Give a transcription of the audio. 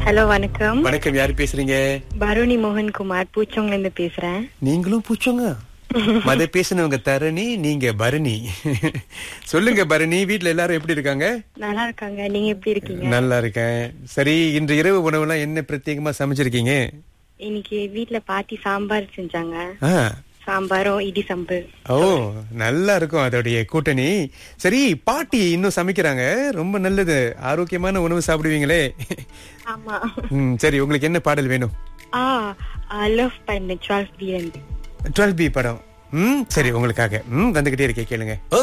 hello வணக்கம் வணக்கம் யாரு பேசுறீங்க பருணி மோகன்குமார் பூச்சோங்ல இருந்து பேசுறேன் நீங்களும் பூச்சோங்க மத பேசுனவங்க தரணி நீங்க பரணி சொல்லுங்க பரணி வீட்ல எல்லாரும் எப்படி இருக்காங்க நல்லா இருக்காங்க நீங்க எப்படி இருக்கீங்க நல்லா இருக்கேன் சரி இன்று இரவு உணவுலாம் என்ன பிரத்யேகமா சமைச்சிருக்கீங்க இன்னைக்கு வீட்ல பாட்டி சாம்பார் செஞ்சாங்க ஆ, சாம்பாரும் இடி சம்பு ஓ நல்லா இருக்கும் அதோடைய கூட்டணி சரி பாட்டி இன்னும் சமைக்கிறாங்க ரொம்ப நல்லது ஆரோக்கியமான உணவு சாப்பிடுவீங்களே ஆமா ம், சரி உங்களுக்கு என்ன பாடல் வேணும் ஆ லவ் பண்ண டுவெல் பி டுவெல் பி படம் ம் சரி உங்களுக்காக ம் வந்துகிட்டே இருக்கே கேளுங்க